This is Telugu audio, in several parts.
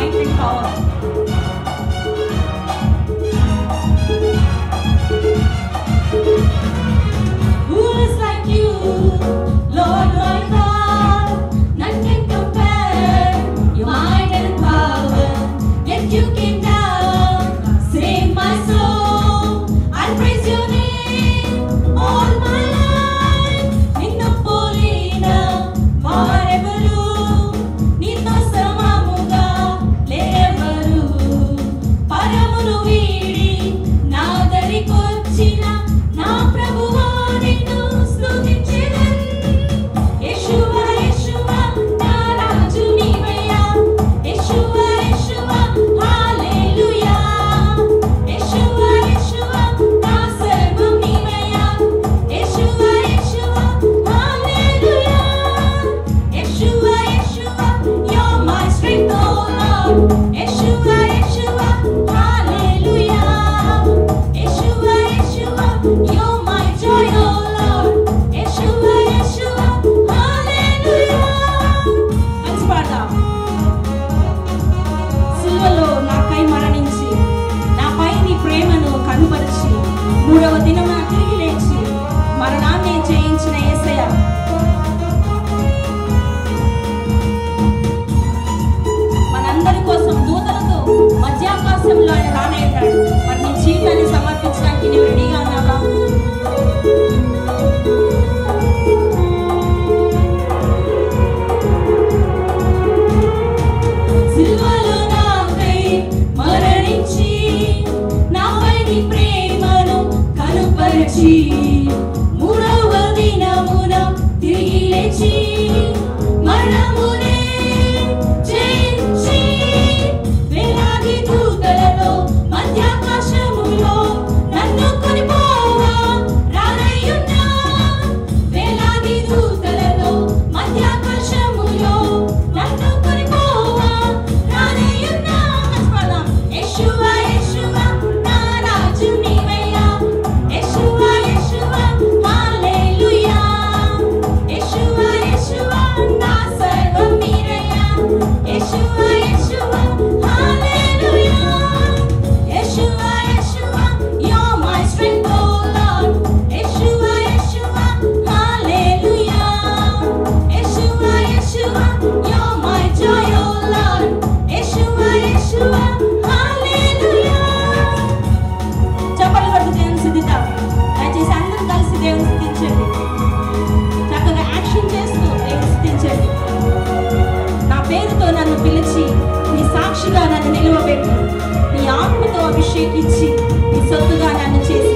might and power. Who is like you, Lord my God? None can compare your might and power. Yet you came down, save my soul. I praise your name all my life. నిన్ను పోలిన వారెవరు? నీతో సమముగా లేవరు. పరమును వీడి నా దరికొచ్చిన నా ప్రభువా నిన్ను స్తుతించెదన్. యేషువా, యేషువా, నా రాజు నీవయ్యా. యేషువా, యేషువా, హల్లెలూయా. యేషువా, యేషువా, నా సర్వం నీవయ్యా. యేషువా, యేషువా, హల్లెలూయా. Yeshua, Yeshua, you're my strength, oh Lord. Yeshua, Yeshua, hallelujah. Yeshua, Yeshua, you're my joy, oh Lord. Yeshua, Yeshua, హల్లెలూయా. మంచి పాట సిలువలో నాకై మరణించి నాపై నీ ప్రేమను కనుపరిచి మూడవ దినమున తిరిగి లేచి మరణాన్ని జయించిన యేసయ్య మనందరి కోసం దూతలతో మధ్యాకాశంలో ఆయన రానయ్యాడు మరి నీ జీవితాన్ని సమర్పించడానికి నీవు రెడీగా ఉన్నావా సిలువలో నాకై మరణించి నాపై నీ ప్రేమను కనుపరిచి మూడవ దినమున తిరిగి లేచి మరణమునే జయించి వేలాది దూతలతో మధ్యాకాశములో నన్ను కొనిపోవా రానయ్యున్నా వేలాది దూతలతో మధ్యాకాశములో నన్ను కొనిపోవా రానయ్యున్నా మర్చిపోదాం యేషువా యేషువా నా రాజు నీవయ్యా యేషువా యేషువా హల్లెలూయా యేషువా యేషువా నా సర్వం నీవయ్యా యేషువా యేషువా హల్లెలూయా Yeshua Yeshua you're my strength oh lord Yeshua Yeshua hallelujah Yeshua Yeshua you're my joy oh lord Yeshua Yeshua హల్లెలూయా చప్పట్లు కొడుతూ దేవుని స్తుతిద్దాం దయచేసి అందరూ కలిసి దేవుని స్తుతించండి చక్కగా యాక్షన్ చేస్తూ దేవుని స్తుతించండి నా పేరుతో నన్ను పిలిచి నీ సాక్షిగా నన్ను నిలువబెట్టి నీ ఆత్మతో అభిషేకించి నీ సొత్తుగా నన్ను చేసి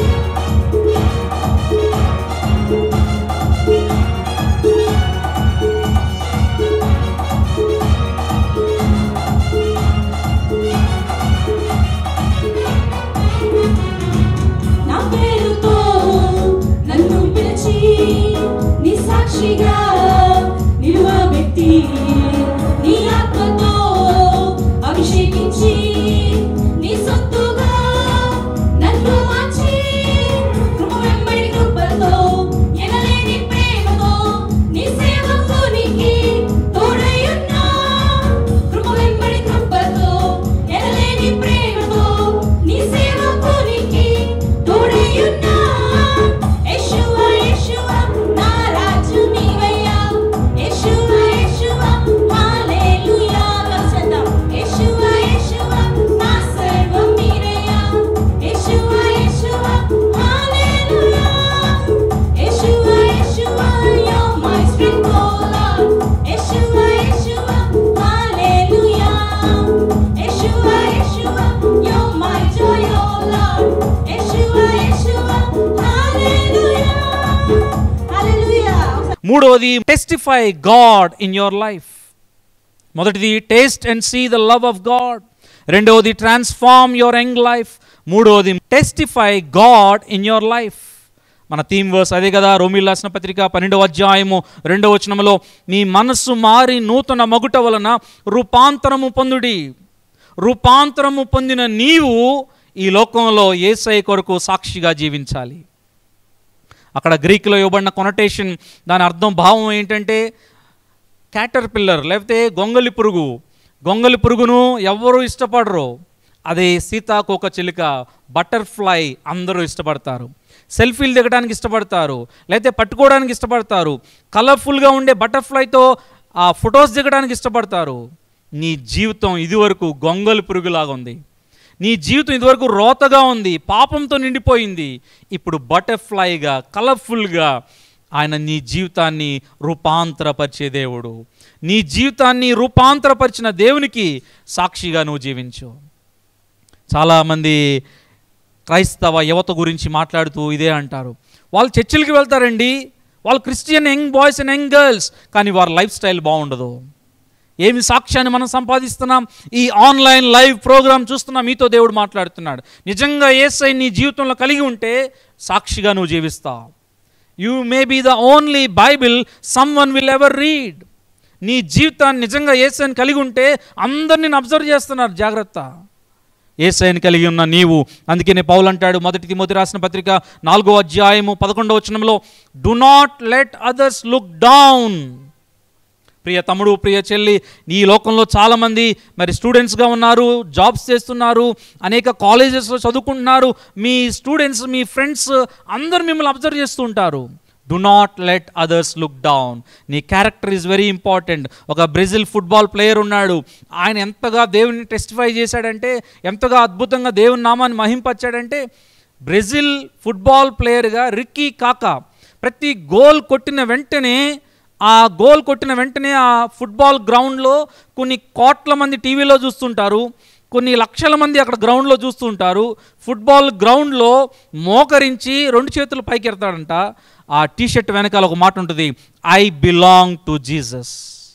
నా పేరుతో నన్ను పిలిచి నీ సాక్షిగా నిలువబెట్టి నీ ఆత్మతో అభిషేకించి నీ సొత్తుగా నన్ను మార్చి కృప వెంబడి కృపతో ఎనలేని ప్రేమతో నీ సేవకునికి తోడయ్యున్నా కృప వెంబడి కృపతో ఎనలేని ప్రేమతో నీ సేవకునికి తోడయ్యున్నా యేషువా యేషువా నా రాజు నీవయ్యా యేషువా యేషువా హల్లెలూయా కలిసేద్దాం యేషువా యేషువా నా సర్వం నీవయ్యా యేషువా యేషువా హల్లెలూయా Yeshua Yeshua you're my strength oh lord Yeshua Yeshua hallelujah Yeshua Yeshua you're my joy oh lord Yeshua Yeshua hallelujah hallelujah మూడవది testify God in your life మొదటిది taste and see the love of God రెండవది ట్రాన్స్ఫార్మ్ యువర్ యంగ్ లైఫ్ మూడవది testify God in your life మన థీమ్ వర్స్ అదే కదా రోమిల్ రాసిన పత్రిక పన్నెండవ అధ్యాయము రెండవ వచనంలో మీ మనస్సు మారి నూతన మగుట వలన రూపాంతరము పొందుడి రూపాంతరము పొందిన నీవు ఈ లోకంలో ఏసై కొరకు సాక్షిగా జీవించాలి అక్కడ గ్రీక్లో ఇవ్వబడిన కొనటేషన్ దాని అర్థం భావం ఏంటంటే క్యాటర్ పిల్లర్ లేకపోతే గొంగలి పురుగు గొంగలి పురుగును ఎవ్వరూ ఇష్టపడరు అదే సీతాకోక చిలుక బటర్ఫ్లై అందరూ ఇష్టపడతారు సెల్ఫీలు దిగడానికి ఇష్టపడతారు లేకపోతే పట్టుకోవడానికి ఇష్టపడతారు కలర్ఫుల్గా ఉండే బటర్ఫ్లైతో ఆ ఫొటోస్ దిగడానికి ఇష్టపడతారు నీ జీవితం ఇదివరకు గొంగలి పురుగులాగా ఉంది నీ జీవితం ఇదివరకు రోతగా ఉంది పాపంతో నిండిపోయింది ఇప్పుడు బటర్ఫ్లైగా కలర్ఫుల్గా ఆయన నీ జీవితాన్ని రూపాంతరపరిచే దేవుడు నీ జీవితాన్ని రూపాంతరపరిచిన దేవునికి సాక్షిగా నువ్వు జీవించు చాలామంది క్రైస్తవ యువత గురించి మాట్లాడుతూ ఇదే అంటారు వాళ్ళు చర్చిలకి వెళ్తారండి వాళ్ళు Christian young boys and young girls కానీ వారి లైఫ్ స్టైల్ బాగుండదు ఏమి సాక్ష్యాన్ని మనం సంపాదిస్తున్నాం ఈ ఆన్లైన్ లైవ్ ప్రోగ్రామ్ చూస్తున్నా మీతో దేవుడు మాట్లాడుతున్నాడు నిజంగా ఏసై నీ జీవితంలో కలిగి ఉంటే సాక్షిగా నువ్వు జీవిస్తావు you may be the only Bible someone will ever read నీ జీవితాన్ని నిజంగా ఏసైని కలిగి ఉంటే అందరిని అబ్జర్వ్ చేస్తున్నారు జాగ్రత్త ఏసైని కలిగి ఉన్న నీవు అందుకనే పౌలు అంటాడు మొదటి తిమోతి రాసిన పత్రిక నాలుగో అధ్యాయము పదకొండవ వచనంలో do not let others look down ప్రియ తమ్ముడు ప్రియ చెల్లి ఈ లోకంలో చాలామంది మరి స్టూడెంట్స్గా ఉన్నారు జాబ్స్ చేస్తున్నారు అనేక కాలేజెస్లో చదువుకుంటున్నారు మీ స్టూడెంట్స్ మీ ఫ్రెండ్స్ అందరూ మిమ్మల్ని అబ్జర్వ్ చేస్తూ ఉంటారు do not let others look down నీ క్యారెక్టర్ ఈజ్ వెరీ ఇంపార్టెంట్ ఒక బ్రెజిల్ ఫుట్బాల్ ప్లేయర్ ఉన్నాడు ఆయన ఎంతగా దేవుని టెస్టిఫై చేశాడంటే ఎంతగా అద్భుతంగా దేవుని నామాన్ని మహింపచ్చాడంటే బ్రెజిల్ ఫుట్బాల్ ప్లేయర్గా రిక్కీ కాకా ప్రతి గోల్ కొట్టిన వెంటనే ఆ గోల్ కొట్టిన వెంటనే ఆ ఫుట్బాల్ గ్రౌండ్లో కొన్ని కోట్ల మంది టీవీలో చూస్తుంటారు కొన్ని లక్షల మంది అక్కడ గ్రౌండ్లో చూస్తుంటారు ఫుట్బాల్ గ్రౌండ్లో మోకరించి రెండు చేతులు పైకి ఎడతాడంట ఆ టీ షర్ట్ వెనకాల ఒక మాట ఉంటుంది ఐ బిలాంగ్ టు జీసస్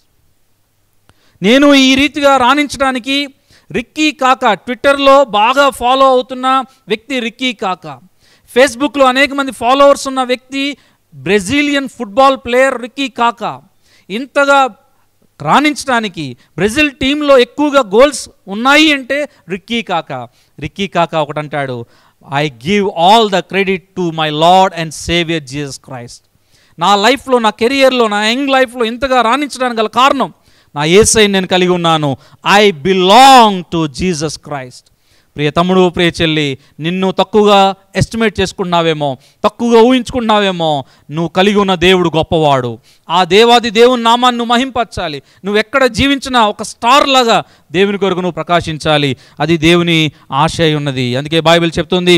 నేను ఈ రీతిగా రాణించడానికి రిక్కీ కాక ట్విట్టర్లో బాగా ఫాలో అవుతున్న వ్యక్తి రిక్కీ కాక ఫేస్బుక్లో అనేక మంది ఫాలోవర్స్ ఉన్న వ్యక్తి బ్రెజిలియన్ ఫుట్బాల్ ప్లేయర్ రిక్కీ కాక ఇంతగా రాణించడానికి బ్రెజిల్ టీంలో ఎక్కువగా గోల్స్ ఉన్నాయి అంటే రిక్కీ కాక రిక్కీ కాక ఒకటి అంటాడు I give all the credit to my Lord and Saviour Jesus Christ నా లైఫ్లో నా కెరియర్లో నా యంగ్ లైఫ్లో ఇంతగా రాణించడానికి గల కారణం నా ఏసై నేను కలిగి ఉన్నాను I belong to Jesus Christ ప్రియ తమ్ముడు ప్రియ చెల్లి నిన్ను తక్కువగా ఎస్టిమేట్ చేసుకున్నావేమో తక్కువగా ఊహించుకున్నావేమో నువ్వు కలిగి ఉన్న దేవుడు గొప్పవాడు ఆ దేవాది దేవుని నామాన్ని నువ్వు మహింపరచాలి నువ్వు ఎక్కడ జీవించినా ఒక స్టార్ లాగా దేవుని కొరకు నువ్వు ప్రకాశించాలి అది దేవుని ఆశయ ఉన్నది అందుకే బైబిల్ చెప్తుంది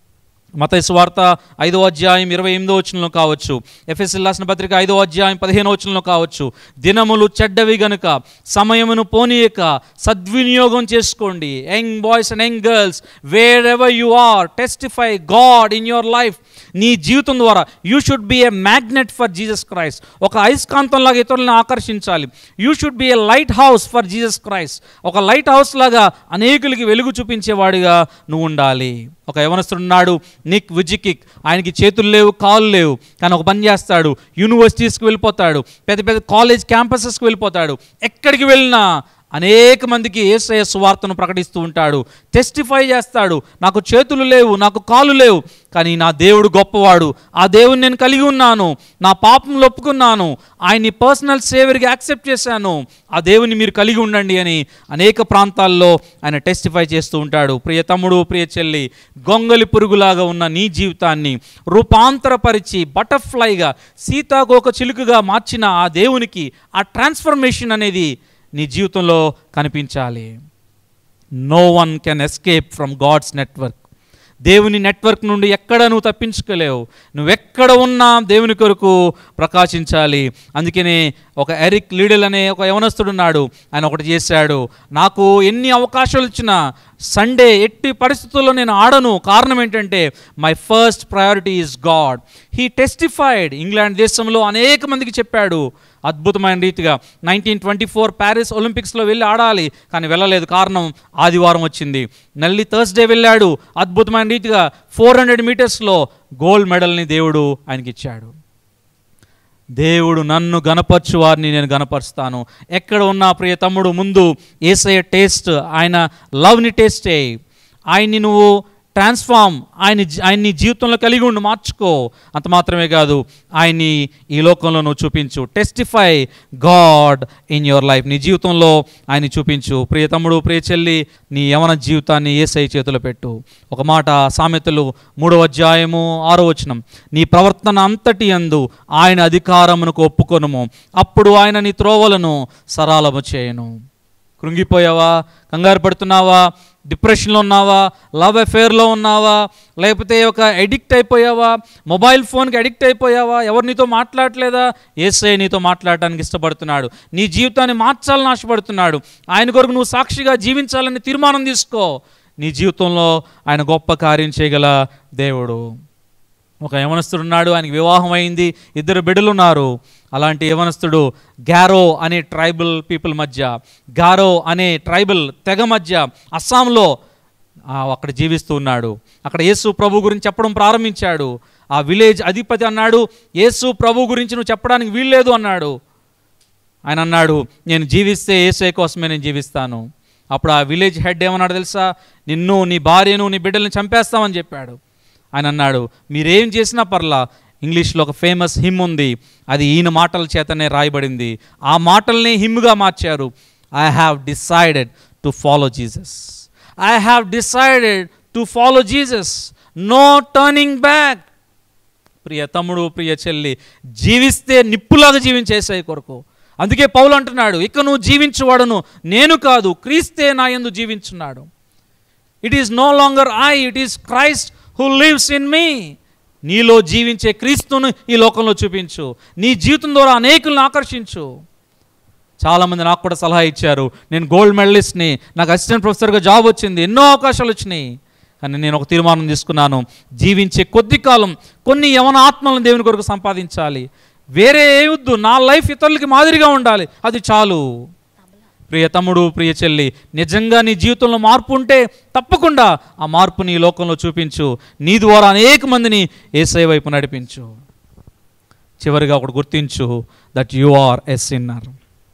మతైసు వార్త ఐదో అధ్యాయం ఇరవై ఎనిమిదో వచనంలో కావచ్చు ఎఫ్ఎస్ఎల్ రాసిన పత్రిక ఐదో అధ్యాయం పదిహేనో వచనంలో కావచ్చు దినములు చెడ్డవి గనుక సమయమును పోనీయక సద్వినియోగం చేసుకోండి young boys and young girls wherever you are testify God in your life నీ జీవితం ద్వారా you should be a magnet for Jesus Christ ఒక అయస్కాంతంలాగా ఇతరులను ఆకర్షించాలి you should be a lighthouse for Jesus Christ ఒక లైట్ హౌస్ లాగా అనేకులకి వెలుగు చూపించేవాడిగా నువ్వు ఉండాలి ఒక యవనస్తుడున్నాడు నిక్ విజికిక్ ఆయనకి చేతులు లేవు కాళ్ళు లేవు కానీ ఒక పని చేస్తాడు యూనివర్సిటీస్కి వెళ్ళిపోతాడు పెద్ద పెద్ద కాలేజ్ క్యాంపసెస్కి వెళ్ళిపోతాడు ఎక్కడికి వెళ్ళినా అనేక మందికి ఏసయ సువార్తను ప్రకటిస్తూ ఉంటాడు టెస్టిఫై చేస్తాడు నాకు చేతులు లేవు నాకు కాళ్ళు లేవు కానీ నా దేవుడు గొప్పవాడు ఆ దేవుని నేను కలిగి ఉన్నాను నా పాపంలో ఒప్పుకున్నాను ఆయన్ని పర్సనల్ సేవర్గా యాక్సెప్ట్ చేశాను ఆ దేవుని మీరు కలిగి ఉండండి అని అనేక ప్రాంతాల్లో ఆయన టెస్టిఫై చేస్తూ ఉంటాడు ప్రియ తమ్ముడు ప్రియ చెల్లి గొంగలి పురుగులాగా ఉన్న నీ జీవితాన్ని రూపాంతరపరిచి బటర్ఫ్లైగా సీతాకోక చిలుకగా మార్చిన ఆ దేవునికి ఆ ట్రాన్స్ఫర్మేషన్ అనేది నీ జీవితంలో కనిపించాలి no one can escape from God's network దేవుని నెట్వర్క్ నుండి ఎక్కడ నువ్వు తప్పించుకోలేవు నువ్వెక్కడ ఉన్నా దేవుని కొరకు ప్రకాశించాలి అందుకనే ఒక ఎరిక్ లీడల్ అనే ఒక యవనస్తుడున్నాడు ఆయన ఒకటి చేశాడు నాకు ఎన్ని అవకాశాలు ఇచ్చినా సండే ఎట్టి పరిస్థితుల్లో నేను ఆడను కారణం ఏంటంటే my first priority is God he testified England దేశంలో అనేక మందికి చెప్పాడు అద్భుతమైన రీతిగా నైన్టీన్ ట్వంటీ ఫోర్ ప్యారిస్ ఒలింపిక్స్లో వెళ్ళి ఆడాలి కానీ వెళ్ళలేదు కారణం ఆదివారం వచ్చింది నల్లి థర్స్డే వెళ్ళాడు అద్భుతమైన రీతిగా ఫోర్ హండ్రెడ్ మీటర్స్లో గోల్డ్ మెడల్ని దేవుడు ఆయనకి ఇచ్చాడు దేవుడు నన్ను గనపరచు వారిని నేను గనపరుస్తాను ఎక్కడ ఉన్నా ప్రియ తమ్ముడు ముందు ఏసయ్య టేస్ట్ ఆయన లవ్ని టేస్ట్ చేయి ఆయన్ని నువ్వు ట్రాన్స్ఫార్మ్ ఆయన జీ- ఆయన్ని జీవితంలో కలిగి ఉండి మార్చుకో అంత మాత్రమే కాదు ఆయన్ని ఈ లోకంలో నువ్వు చూపించు testify God in your life నీ జీవితంలో ఆయన్ని చూపించు ప్రియ తమ్ముడు ప్రియ చెల్లి నీ యవన జీవితాన్ని ఏసై చేతిలో పెట్టు ఒక మాట సామెతలు మూడవ అధ్యాయము ఆరో వచనం నీ ప్రవర్తన అంతటి యందు ఆయన అధికారమునకు ఒప్పుకొనుము అప్పుడు ఆయన నీ త్రోవలను సరాలము చేయను కృంగిపోయావా కంగారు పడుతున్నావా డిప్రెషన్లో ఉన్నావా లవ్ అఫేర్లో ఉన్నావా లేకపోతే ఒక ఎడిక్ట్ అయిపోయావా మొబైల్ ఫోన్కి అడిక్ట్ అయిపోయావా ఎవరు నీతో మాట్లాడలేదా ఏసే నీతో మాట్లాడటానికి ఇష్టపడుతున్నాడు నీ జీవితాన్ని మార్చాలని ఆశపడుతున్నాడు ఆయన కొరకు నువ్వు సాక్షిగా జీవించాలని తీర్మానం తీసుకో నీ జీవితంలో ఆయన గొప్ప కార్యం చేయగల దేవుడు ఒక యవనస్తుడు ఉన్నాడు ఆయనకి వివాహం అయింది ఇద్దరు బిడ్డలు ఉన్నారు అలాంటి యవనస్తుడు గారో అనే ట్రైబల్ పీపుల్ మధ్య గారో అనే ట్రైబల్ తెగ మధ్య అస్సాంలో ఆ, అక్కడ జీవిస్తూ ఉన్నాడు అక్కడ యేసు ప్రభు గురించి చెప్పడం ప్రారంభించాడు ఆ విలేజ్ అధిపతి అన్నాడు యేసు ప్రభు గురించి నువ్వు చెప్పడానికి వీల్లేదు అన్నాడు ఆయన అన్నాడు నేను జీవిస్తే ఏసే కోసమే నేను జీవిస్తాను అప్పుడు ఆ విలేజ్ హెడ్ ఏమన్నాడు తెలుసా నిన్ను నీ భార్యను నీ బిడ్డల్ని చంపేస్తామని చెప్పాడు ఆయన అన్నాడు మీరేం చేసినా పర్లా ఇంగ్లీష్లో ఒక ఫేమస్ హిమ్ ఉంది అది ఈయన మాటల చేతనే రాయబడింది ఆ మాటల్ని హిమ్గా మార్చారు I have decided to follow Jesus I have decided to follow Jesus no turning back ప్రియ తమ్ముడు ప్రియ చెల్లి జీవిస్తే నిప్పులాగా జీవించేసే కొరకు అందుకే పౌలు అంటున్నాడు ఇక నువ్వు జీవించువాడును నేను కాదు క్రీస్తే నా యందు జీవించున్నాడు it is no longer I it is Christ who lives in me నీలో జీవించే క్రీస్తును ఈ లోకంలో చూపించు నీ జీవితం ద్వారా అనేకులను ఆకర్షించు చాలామంది నాకు కూడా సలహా ఇచ్చారు నేను గోల్డ్ మెడలిస్ట్ని నాకు అసిస్టెంట్ ప్రొఫెసర్గా జాబ్ వచ్చింది ఎన్నో అవకాశాలు వచ్చినాయి కానీ నేను ఒక తీర్మానం తీసుకున్నాను జీవించే కొద్ది కాలం కొన్ని యవన ఆత్మలను దేవుని కొరకు సంపాదించాలి వేరే ఏ వద్దు నా లైఫ్ ఇతరులకి మాదిరిగా ఉండాలి అది చాలు ప్రియ తమ్ముడు ప్రియ చెల్లి నిజంగా నీ జీవితంలో మార్పు ఉంటే తప్పకుండా ఆ మార్పుని ఈ లోకంలో చూపించు నీ ద్వారా అనేక మందిని ఏసై వైపు నడిపించు చివరిగా ఒకటి గుర్తించు that you are a sinner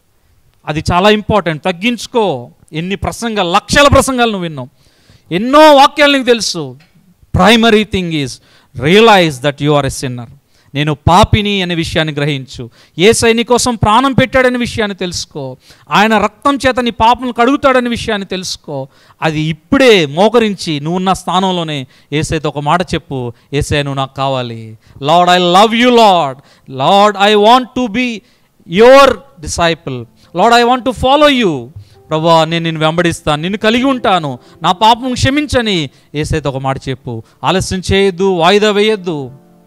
అది చాలా ఇంపార్టెంట్ తగ్గించుకో ఎన్ని ప్రసంగాలు లక్షల ప్రసంగాలు నువ్వు విన్నావు ఎన్నో వాక్యాలు నీకు తెలుసు primary thing is realize that you are a sinner నేను పాపిని అనే విషయాన్ని గ్రహించు ఏసై నీ కోసం ప్రాణం పెట్టాడనే విషయాన్ని తెలుసుకో ఆయన రక్తం చేత నీ పాపను కడుగుతాడనే విషయాన్ని తెలుసుకో అది ఇప్పుడే మోకరించి నువ్వు ఉన్న స్థానంలోనే ఏసైతో ఒక మాట చెప్పు ఏసై నువ్వు నాకు కావాలి Lord I love you Lord Lord I want to be your disciple Lord I want to follow you ప్రభా నేను నిన్ను వెంబడిస్తాను నిన్ను కలిగి ఉంటాను నా పాపం క్షమించని ఏసైతే ఒక మాట చెప్పు ఆలస్యం చేయొద్దు వాయిదా వేయొద్దు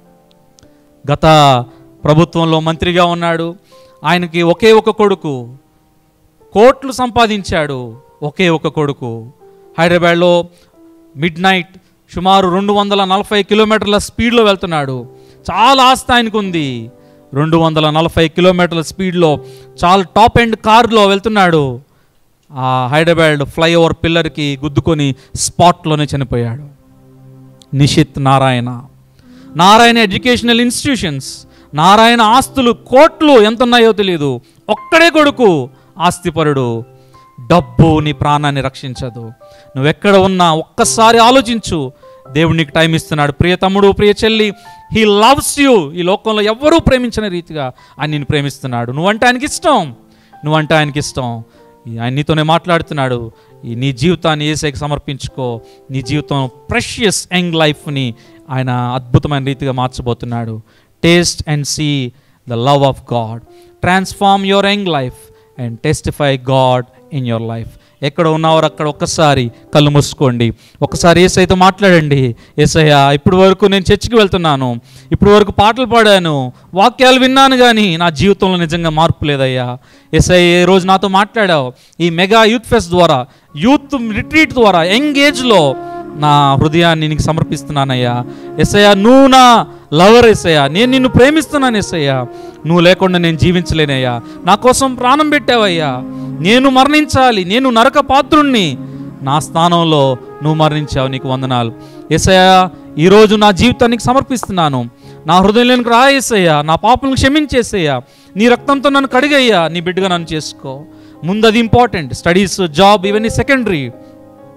గత ప్రభుత్వంలో మంత్రిగా ఉన్నాడు ఆయనకి ఒకే ఒక కొడుకు కోట్లు సంపాదించాడు ఒకే ఒక కొడుకు హైదరాబాద్లో మిడ్ నైట్ సుమారు రెండు వందల నలభై కిలోమీటర్ల స్పీడ్లో వెళ్తున్నాడు చాలా ఆస్తి ఆయనకు ఉంది రెండు వందల నలభై కిలోమీటర్ల స్పీడ్లో చాలా టాప్ ఎండ్ కార్లో వెళ్తున్నాడు ఆ హైదరాబాద్ ఫ్లైఓవర్ పిల్లర్కి గుద్దుకొని స్పాట్లోనే చనిపోయాడు నిషిత్ నారాయణ నారాయణ ఎడ్యుకేషనల్ ఇన్స్టిట్యూషన్స్ నారాయణ ఆస్తులు కోట్లు ఎంత ఉన్నాయో తెలియదు ఒక్కడే కొడుకు ఆస్తిపరుడు డబ్బు నీ ప్రాణాన్ని రక్షించదు నువ్వెక్కడ ఉన్నా ఒక్కసారి ఆలోచించు దేవుడు నీకు టైం ఇస్తున్నాడు ప్రియ తమ్ముడు ప్రియ చెల్లి హీ లవ్స్ యూ ఈ లోకంలో ఎవ్వరూ ప్రేమించని రీతిగా ఆయన నిన్ను ప్రేమిస్తున్నాడు నువ్వంటే ఆయనకి ఇష్టం నువ్వంటే ఆయనకి ఇష్టం ఈ ఆయన నీతోనే మాట్లాడుతున్నాడు ఈ నీ జీవితాన్ని ఏసైకి సమర్పించుకో నీ జీవితం ప్రెషియస్ యంగ్ లైఫ్ని ఆయన అద్భుతమైన రీతిగా మార్చబోతున్నాడు taste and see the love of God transform your young life and testify God in your life ఎక్కడ ఉన్నవారు అక్కడ ఒక్కసారి కళ్ళు మూసుకోండి ఒకసారి ఏసైతో మాట్లాడండి ఏసయ్య ఇప్పుడు వరకు నేను చర్చికి వెళ్తున్నాను ఇప్పుడు వరకు పాటలు పాడాను వాక్యాలు విన్నాను కానీ నా జీవితంలో నిజంగా మార్పు లేదయ్యా ఎస్ఐ ఏ రోజు నాతో మాట్లాడావు ఈ మెగా యూత్ ఫెస్ట్ ద్వారా యూత్ రిట్రీట్ ద్వారా యంగ్ ఏజ్లో నా హృదయాన్ని నీకు సమర్పిస్తున్నానయ్యా ఎస్ఐయా నువ్వు నా లవర్ ఎస్ఐయా నేను నిన్ను ప్రేమిస్తున్నాను ఎస్ఐయా నువ్వు లేకుండా నేను జీవించలేనయ్యా నా కోసం ప్రాణం పెట్టావయ్యా నేను మరణించాలి నేను నరక పాత్రుణ్ణి నా స్థానంలో నువ్వు మరణించావు నీకు వందనాలు ఎస్ఐయా ఈరోజు నా జీవితానికి సమర్పిస్తున్నాను నా హృదయంలోనికి రా ఏసయ్యా నా పాపలను క్షమించేసయ్యా నీ రక్తంతో నన్ను కడిగయ్యా నీ బిడ్డగా నన్ను చేసుకో ముందు అది ఇంపార్టెంట్ స్టడీస్ జాబ్ ఇవన్నీ సెకండరీ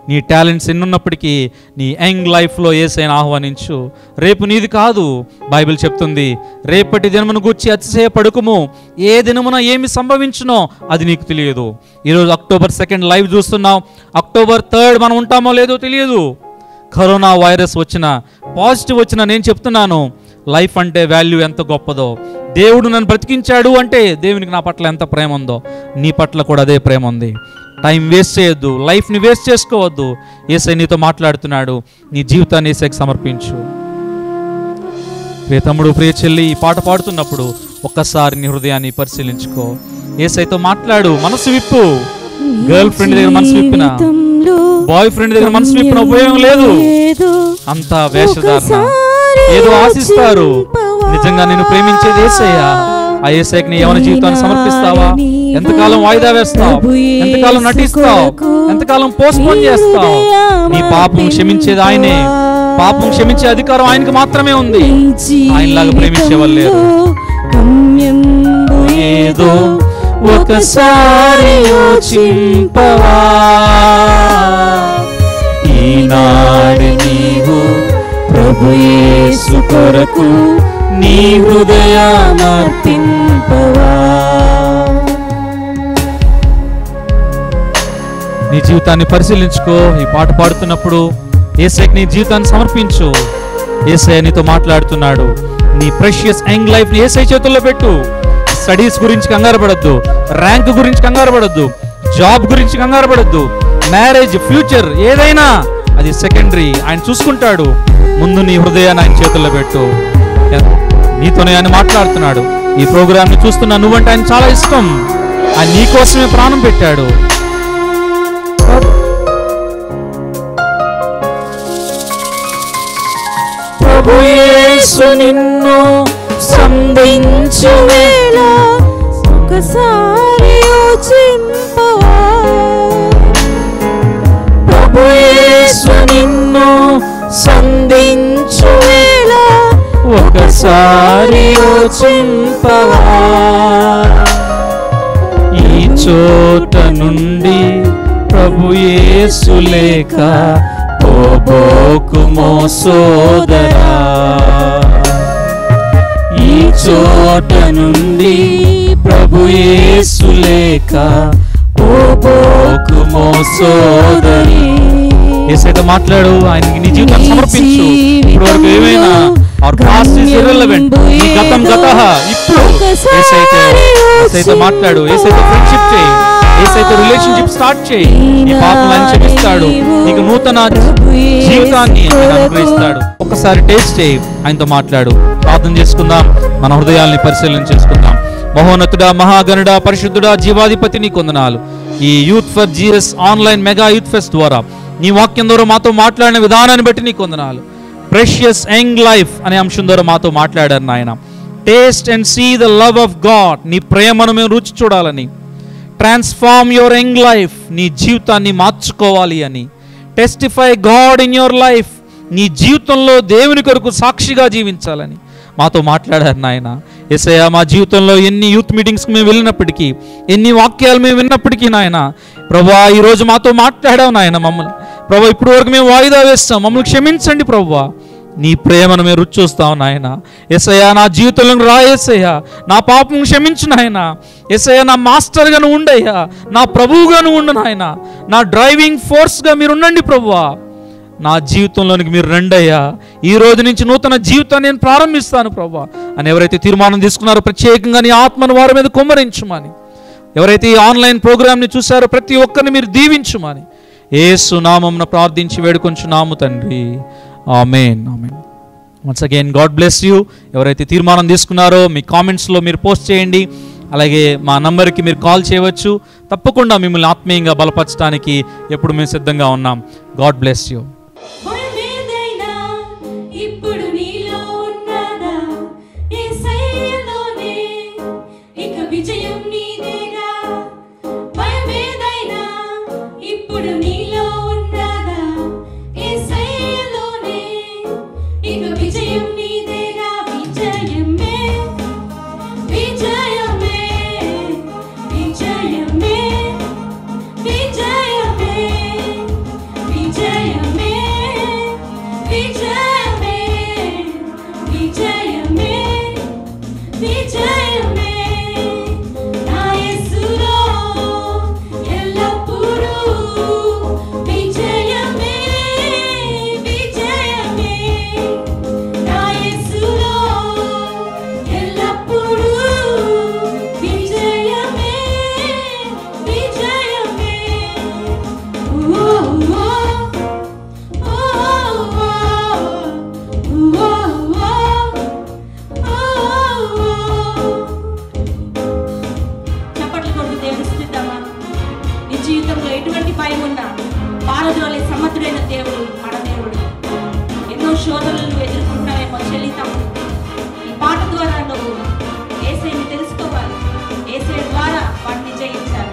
నీ టాలెంట్స్ ఎన్నున్నప్పటికీ నీ యంగ్ లైఫ్లో ఏసైనా ఆహ్వానించు రేపు నీది కాదు బైబిల్ చెప్తుంది రేపటి దినమును గూర్చి అతిశయపడుకుము ఏ దినమున ఏమి సంభవించునో అది నీకు తెలియదు ఈరోజు అక్టోబర్ సెకండ్ లైవ్ చూస్తున్నాం అక్టోబర్ థర్డ్ మనం ఉంటామో లేదో తెలియదు కరోనా వైరస్ వచ్చిన పాజిటివ్ వచ్చిన నేను చెప్తున్నాను లైఫ్ అంటే వాల్యూ ఎంత గొప్పదో దేవుడు నన్ను బ్రతికించాడు అంటే దేవునికి నా పట్ల ఎంత ప్రేమ ఉందో నీ పట్ల కూడా అదే ప్రేమ ఉంది టైం వేస్ట్ చేయొద్దు లైఫ్ని వేస్ట్ చేసుకోవద్దు ఏసై నీతో మాట్లాడుతున్నాడు నీ జీవితాన్ని ఏసైకి సమర్పించు ప్రియ తమ్ముడు ప్రియ చెల్లి ఈ పాట పాడుతున్నప్పుడు ఒక్కసారి నీ హృదయాన్ని పరిశీలించుకో ఏసైతో మాట్లాడు మనసు విప్పు గర్ల్ ఫ్రెండ్ దగ్గర మనసు విప్పిన బాయ్ ఫ్రెండ్ దగ్గర మనసు విప్పిన ఉపయోగం లేదు అంతా వేషధారణ ఏదో ఆశిస్తారు నిజంగా నేను ప్రేమించేది ఏసయ్యా ఆ ఏసైకి నీ యవన జీవితాన్ని సమర్పిస్తావా ఎంతకాలం వాయిదా వేస్తావు ఎంతకాలం నటిస్తావు ఎంతకాలం పోస్ట్ పోన్ చేస్తావు నీ పాపం క్షమించేది ఆయనే పాపం క్షమించే అధికారం ఆయనకి మాత్రమే ఉంది ఆయనలాగా ప్రేమించే వాళ్ళు లేరు ఏదో ఒకసారి యోచింపవా ఈనాడు నీవు ప్రభు యేసు కొరకు నీ హృదయామర్పింపవా నీ జీవితాన్ని పరిశీలించుకో ఈ పాట పాడుతున్నప్పుడు ఏసైకి నీ జీవితాన్ని సమర్పించు ఏసై నీతో మాట్లాడుతున్నాడు నీ ప్రెషియస్ యంగ్ లైఫ్ ని ఏసై చేతుల్లో పెట్టు స్టడీస్ గురించి కంగారు పడద్దు ర్యాంక్ గురించి కంగారు పడద్దు జాబ్ గురించి కంగారు పడద్దు మ్యారేజ్ ఫ్యూచర్ ఏదైనా అది సెకండరీ ఆయన చూసుకుంటాడు ముందు నీ హృదయాన్ని ఆయన చేతుల్లో పెట్టు నీతోనే ఆయన మాట్లాడుతున్నాడు ఈ ప్రోగ్రామ్ ని చూస్తున్న నువ్వంటే ఆయన చాలా ఇష్టం ఆయన నీ కోసమే ప్రాణం పెట్టాడు ప్రభు యేసు నిన్ను సంధించు వేళ ఒకసారి యోచింపవా ప్రభు యేసు నిన్ను సంధించు వేళ ఒకసారి యోచింపవా ఈ చోట నుండి ప్రభు యేసు లేక పోబోకుమో సోదరా ఈ చోట నుండి ప్రభు యేసు లేక పోబోకుమో సోదరి ఏసైతే మాట్లాడు ఆయనకి నీ జీవితాన్ని సమర్పించు ఇప్పుడు వరకు ఏమైనా ఆర్ పాస్ట్ ఇస్ ఇర్రెలవెంట్ నీ గతం గతః ఇప్పుడు ఏసైతే ఏసైతే మాట్లాడు ఏసైతే ఫ్రెండ్షిప్ చేయి ఏసైతే రిలేషన్షిప్ స్టార్ట్ చేయి నీ పాపలను క్షమిస్తాడు నీకు నూతన జీవితాన్ని ఆయన అనుగ్రహిస్తాడు ఒకసారి టేస్ట్ చేయి ఆయనతో మాట్లాడు ప్రార్థన చేసుకుందాం మన హృదయాల్ని పరిశీలన చేసుకుందాం మహోన్నతుడా మహాగణుడా పరిశుద్ధుడా జీవాధిపతి నీ కొందనాలు ఈ youth for Jesus online mega youth fest ద్వారా నీ వాక్యం ద్వారా మాతో మాట్లాడిన విధానాన్ని బట్టి నీ కొందనాలు ప్రెషియస్ యంగ్ లైఫ్ అనే అంశం ద్వారా మాతో మాట్లాడారు నాయన taste and see the love of God నీ ప్రేమను మేము రుచి చూడాలని ట్రాన్స్ఫార్మ్ యువర్ యంగ్ లైఫ్ నీ జీవితాన్ని మార్చుకోవాలి అని testify God in your life నీ జీవితంలో దేవుని కొరకు సాక్షిగా జీవించాలని మాతో మాట్లాడారు నాయన ఎసయ మా జీవితంలో ఎన్ని యూత్ మీటింగ్స్కి మేము వెళ్ళినప్పటికీ ఎన్ని వాక్యాలు మేము విన్నప్పటికీ నాయన ప్రభా ఈరోజు మాతో మాట్లాడావు నాయన మమ్మల్ని ప్రభా ఇప్పుడు వరకు మేము వాయిదా వేస్తాం మమ్మల్ని క్షమించండి ప్రభా నీ ప్రేమను మేము రుచి చూస్తాం నాయన ఎసయ్యా నా జీవితంలో రా ఎసయ్యా నా పాపం క్షమించు నాయన ఎసయ్యా నా మాస్టర్గా నువ్వు ఉండయ్యా నా ప్రభువుగా నువ్వు ఉండు నాయన నా డ్రైవింగ్ ఫోర్స్గా మీరు ఉండండి ప్రభువా నా జీవితంలోనికి మీరు రెండయ్యా ఈ రోజు నుంచి నూతన జీవితాన్ని నేను ప్రారంభిస్తాను ప్రభా అని ఎవరైతే తీర్మానం తీసుకున్నారో ప్రత్యేకంగా నీ ఆత్మను వారి మీద కుమ్మరించుమని ఎవరైతే ఈ ఆన్లైన్ ప్రోగ్రామ్ని చూసారో ప్రతి ఒక్కరిని మీరు దీవించుమని ఏసు నామమున ప్రార్థించి వేడుకొంచున్నాము తండ్రి amen amen once again God bless you ఎవరైతే తీర్మానం తీసుకున్నారో మీ కామెంట్స్లో మీరు పోస్ట్ చేయండి అలాగే మా నంబర్కి మీరు కాల్ చేయవచ్చు తప్పకుండా మిమ్మల్ని ఆత్మీయంగా బలపరచడానికి ఎప్పుడు మేము సిద్ధంగా ఉన్నాం గాడ్ బ్లెస్ యూ భయమేదైనా ఇప్పుడు నీలో ఉన్నదా యేసయ్యలోనే ఇక విజయం నీదేగా భయమేదైనా ఇప్పుడు నీలో ఉన్నదా యేసయ్యలోనే ఇక విజయం నీదేగా విజయమే విజయమే విజయమే విజయమే జీవితంలో ఎటువంటి భయం ఉన్నా పారద్రోలే సమర్థుడైన దేవుడు మన దేవుడు ఎన్నో శోధనలు నువ్వు ఎదుర్కొంటున్నావేమో చెల్లి తమ్ముడు ఈ పాట ద్వారా నువ్వు ఏసైని తెలుసుకోవాలి ఏసై ద్వారా వాటిని జయించాలి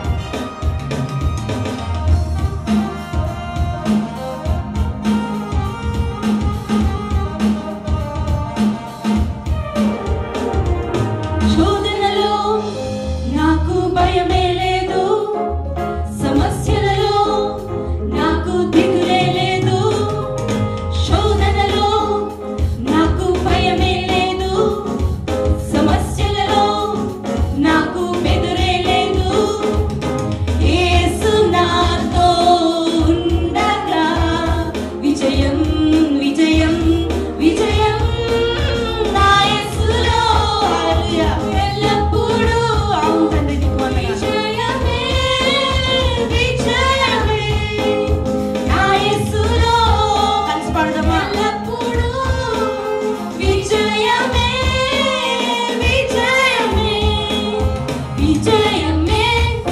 శోధనలో నాకు భయమే లేదు సమస్యలలో నాకు దిగులే లేదు శోధనలో నాకు భయమే లేదు సమస్యలలో నాకు బెదురే లేదు యేసు నాతో ఉండగా విజయం విజయం విజయం నా యేసులో హల్లెలూయా ఎల్లప్పుడూ అవును తండ్రి నీకు వందనాలు. విజయమే విజయమే నా యేసులో కలిసి పాడదామా ఎల్లప్పుడూ విజయమే విజయమే విజయమే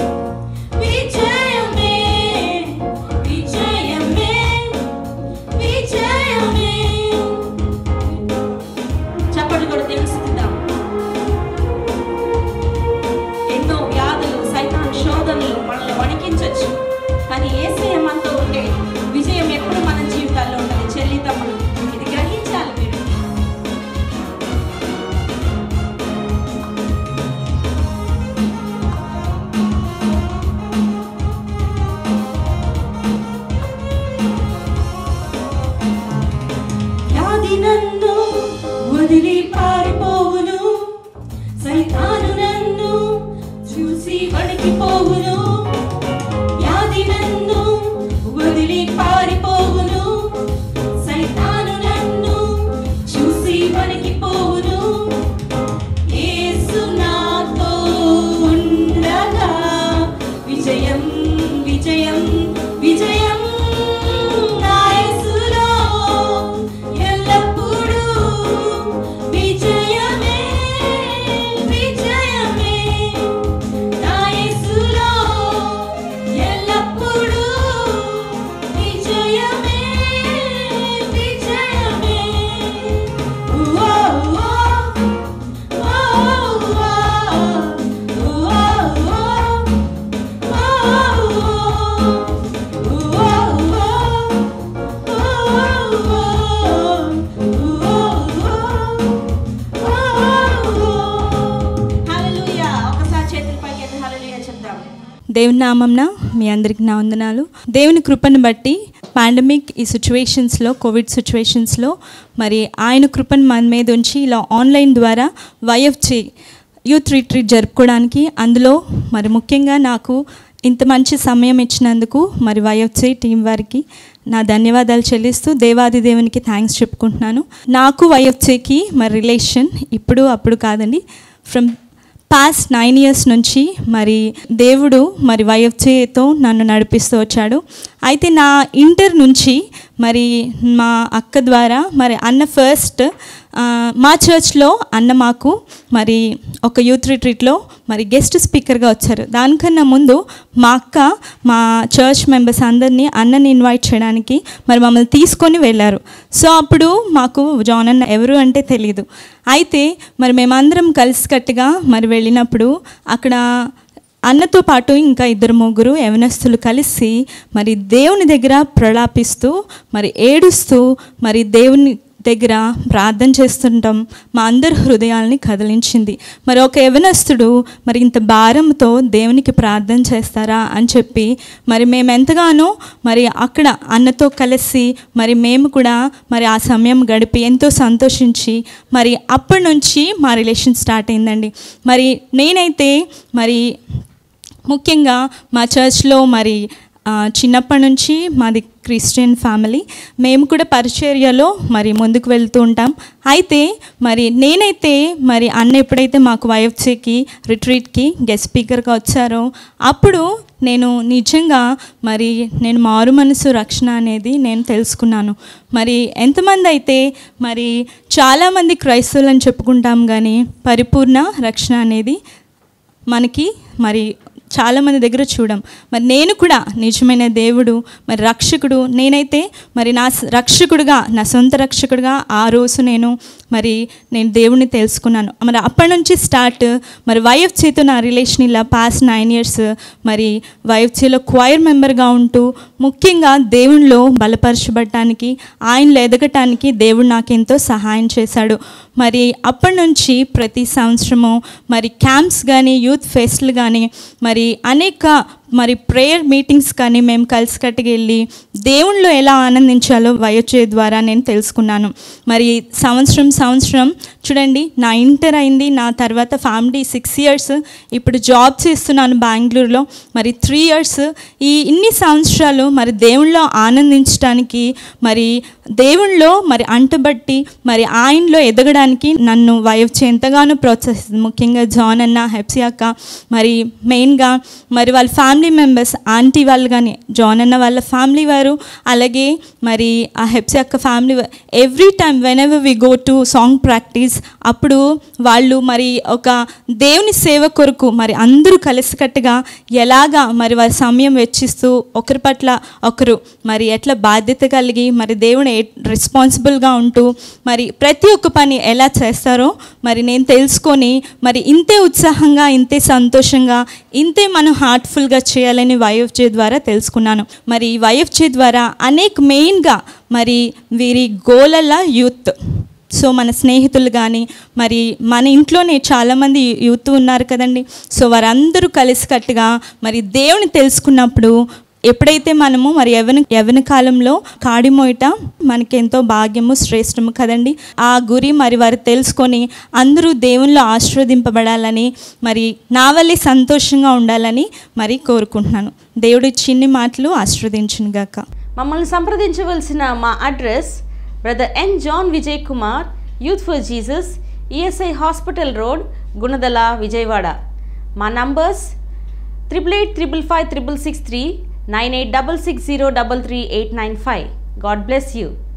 విజయమే విజయమే విజయమే చప్పట్లు కూడా తెలుసుకుందాం ఎన్నో వ్యాధులు సైతాన్ శోధనలు మనల్ని వణికించవచ్చు కానీ ఏసయ మనతో ఉంటే విజయం ఎప్పుడు మన జీవితాల్లో ఉంటుంది చెల్లి తమ్ముడు ఇది గ్రహించాలి మీరు వ్యాధి నన్ను వదిలి పారిపోవును సైతాను నన్ను చూసి వణికిపోవును వ్యాధి నన్ను వదిలి పారిపోవును సైతాను నన్ను చూసి వణికిపోవును యేసు నాతో ఉండగా విజయం విజయం విజయం నా యేసులో ఎల్లప్పుడూ విజయమే విజయమే నా యేసులో ఎల్లప్పుడూ విజయమే విజయమే ఓ ఓ దేవుని నామంన మీ అందరికి నా వందనాలు దేవుని కృపను బట్టి పాండమిక్ ఈ సిచ్యువేషన్స్లో కోవిడ్ సిచ్యువేషన్స్లో మరి ఆయన కృపను మన మీద ఉంచి ఇలా ఆన్లైన్ ద్వారా వైఎఫ్జే యూత్ రిట్రీట్ జరుపుకోవడానికి అందులో మరి ముఖ్యంగా నాకు ఇంత మంచి సమయం ఇచ్చినందుకు మరి వైఎఫ్జే టీం వారికి నా ధన్యవాదాలు చెల్లిస్తూ దేవాది దేవునికి థ్యాంక్స్ చెప్పుకుంటున్నాను నాకు వైఎఫ్జేకి మరి రిలేషన్ ఇప్పుడు అప్పుడు కాదండి ఫ్రమ్ పాస్ట్ నైన్ ఇయర్స్ నుంచి మరి దేవుడు మరి వైఎఫ్జేతో నన్ను నడిపిస్తూ వచ్చాడు అయితే నా ఇంటర్ నుంచి మరి మా అక్క ద్వారా మరి అన్న ఫస్ట్ ఆ, మా చర్చ్లో అన్న మాకు మరి ఒక యూత్ రిట్రీట్లో మరి గెస్ట్ స్పీకర్గా వచ్చారు దానికన్నా ముందు మా అక్క మా చర్చ్ మెంబర్స్ అందరినీ అన్నని ఇన్వైట్ చేయడానికి మరి మమ్మల్ని తీసుకొని వెళ్ళారు సో అప్పుడు మాకు జాన్ అన్న ఎవరు అంటే తెలియదు అయితే మరి మేమందరం కలిసికట్టుగా మరి వెళ్ళినప్పుడు అక్కడ అన్నతో పాటు ఇంకా ఇద్దరు ముగ్గురు యవనస్తులు కలిసి మరి దేవుని దగ్గర ప్రలాపిస్తూ మరి ఏడుస్తూ మరి దేవుని దగ్గర ప్రార్థన చేస్తుంటాం మా అందరి హృదయాల్ని కదిలించింది మరి ఒక యవనస్తుడు మరి ఇంత భారంతో దేవునికి ప్రార్థన చేస్తారా అని చెప్పి మరి మేము ఎంతగానో మరి అక్కడ అన్నతో కలిసి మరి మేము కూడా మరి ఆ సమయం గడిపి ఎంతో సంతోషించి మరి అప్పటి నుంచి మా రిలేషన్ స్టార్ట్ అయిందండి మరి నేనైతే మరి ముఖ్యంగా మా చర్చ్లో మరి ఆ, చిన్నప్పటి నుంచి మాది క్రిస్టియన్ ఫ్యామిలీ మేము కూడా పరిచర్యలో మరి ముందుకు వెళ్తూ ఉంటాం అయితే మరి నేనైతే మరి అన్న ఎప్పుడైతే మాకు వైఎఫ్సీకి రిట్రీట్కి గెస్ట్ స్పీకర్గా వచ్చారో అప్పుడు నేను నిజంగా మరి నేను మారు మనసు రక్షణ అనేది నేను తెలుసుకున్నాను మరి ఎంతమంది అయితే మరి చాలామంది క్రైస్తవులని చెప్పుకుంటాం కానీ పరిపూర్ణ రక్షణ అనేది మనకి మరి చాలామంది దగ్గర చూడం మరి నేను కూడా నిజమైన దేవుడు మరి రక్షకుడు నేనైతే మరి నా స- రక్షకుడుగా నా సొంత రక్షకుడుగా ఆ రోజు నేను మరి నేను దేవుణ్ణి తెలుసుకున్నాను మరి అప్పటి నుంచి స్టార్ట్ మరి వైఎఫ్ చేతో నా రిలేషన్ ఇలా పాస్ట్ నైన్ ఇయర్స్ మరి వైఎఫ్ చేలో క్వైర్ మెంబర్గా ఉంటూ ముఖ్యంగా దేవునిలో బలపరచబడటానికి ఆయనలో ఎదగటానికి దేవుడు నాకు ఎంతో సహాయం చేశాడు మరి అప్పటి నుంచి ప్రతి సంవత్సరము మరి క్యాంప్స్ కానీ యూత్ ఫెస్ట్లు కానీ మరి అనేక మరి ప్రేయర్ మీటింగ్స్ కానీ మేము కలిసికట్టుగా వెళ్ళి దేవుణ్ణిలో ఎలా ఆనందించాలో వయోచే ద్వారా నేను తెలుసుకున్నాను మరి సంవత్సరం సంవత్సరం చూడండి నా ఇంటర్ అయింది నా తర్వాత ఫ్యామిలీ సిక్స్ ఇయర్స్ ఇప్పుడు జాబ్ చేస్తున్నాను బెంగళూరులో మరి త్రీ ఇయర్స్ ఈ ఇన్ని సంవత్సరాలు మరి దేవుణ్ణిలో ఆనందించడానికి మరి దేవుణ్ణిలో మరి అంటబట్టి మరి ఆయనలో ఎదగడానికి నన్ను వయవచ్చే ఎంతగానో ప్రోత్సహిస్తుంది ముఖ్యంగా జాన్ అన్న హెప్సీ అక్క మరి మెయిన్గా మరి వాళ్ళ ఫ్యామిలీ మెంబర్స్ ఆంటీ వాళ్ళు కానీ జాన్ అన్న వాళ్ళ ఫ్యామిలీ వారు అలాగే మరి ఆ హెప్సీ అక్క family every time whenever we go to song practice అప్పుడు వాళ్ళు మరి ఒక దేవుని సేవ కొరకు మరి అందరూ కలిసికట్టుగా ఎలాగా మరి వారి సమయం వెచ్చిస్తూ ఒకరి పట్ల ఒకరు మరి ఎట్లా బాధ్యత కలిగి మరి దేవుని రెస్పాన్సిబుల్గా ఉంటూ మరి ప్రతి ఒక్క పని ఎలా చేస్తారో మరి నేను తెలుసుకొని మరి ఇంతే ఉత్సాహంగా ఇంతే సంతోషంగా ఇంతే మనం హార్ట్ఫుల్గా చేయాలని వైఎఫ్జే ద్వారా తెలుసుకున్నాను మరి ఈ వైఎఫ్జే ద్వారా అనేక మెయిన్గా మరి వీరి గోలల్ల యూత్ సో మన స్నేహితులు కానీ మరి మన ఇంట్లోనే చాలామంది యూత్ ఉన్నారు కదండి సో వారందరూ కలిసికట్టుగా మరి దేవుని తెలుసుకున్నప్పుడు ఎప్పుడైతే మనము మరి యవన యవన కాలంలో కాడిమోయట మనకి ఎంతో భాగ్యము శ్రేష్టము కదండి ఆ గురి మరి వారు తెలుసుకొని అందరూ దేవునిలో ఆశీర్వదింపబడాలని మరి నా వల్లే సంతోషంగా ఉండాలని మరి కోరుకుంటున్నాను దేవుడి చిన్ని మాటలు ఆశీర్వదించును గాక మమ్మల్ని సంప్రదించవలసిన మా address brother N John Vijay Kumar youth for Jesus ESI hospital road Gunadala Vijayawada మా numbers triple eight triple five triple six three nine eight double six zero double three eight nine five God bless you